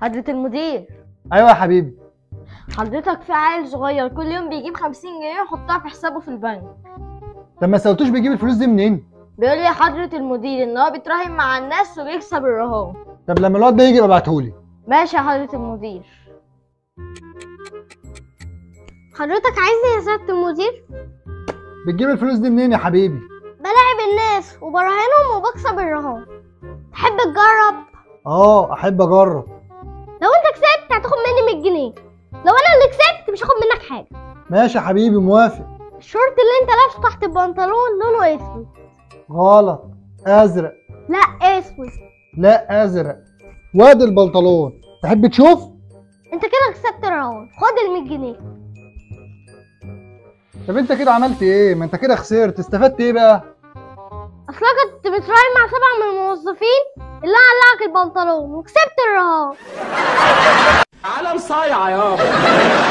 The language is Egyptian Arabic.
حضرة المدير ايوه يا حبيبي حضرتك في عيل صغير كل يوم بيجيب خمسين جنيه يحطها في حسابه في البنك طب ما سالتوش بيجيب الفلوس دي منين بيقول لي حضرة المدير ان هو بيتراهن مع الناس وبيكسب الرهان طب لما الواد ده يجي يبقى ابعتهولي ماشي يا حضرة المدير حضرتك عايزني يا سيادة المدير بتجيب الفلوس دي منين يا حبيبي بلاعب الناس وبراهنهم وبكسب الرهان تحب تجرب اه احب اجرب لو انت كسبت هتاخد مني 100 جنيه لو انا اللي كسبت مش هاخد منك حاجه ماشي يا حبيبي موافق الشورت اللي انت لابسه تحت البنطلون لونه اسود غلط ازرق لا اسود لا ازرق وادي البنطلون تحب تشوف انت كده كسبت الرهان خد ال 100 جنيه طب انت كده عملت ايه ما انت كده خسرت استفدت ايه بقى اصلا كنت بتراهن مع سبعه من الموظفين اللي قلعك البنطلون وكسبت الرهان عالم صايع يابا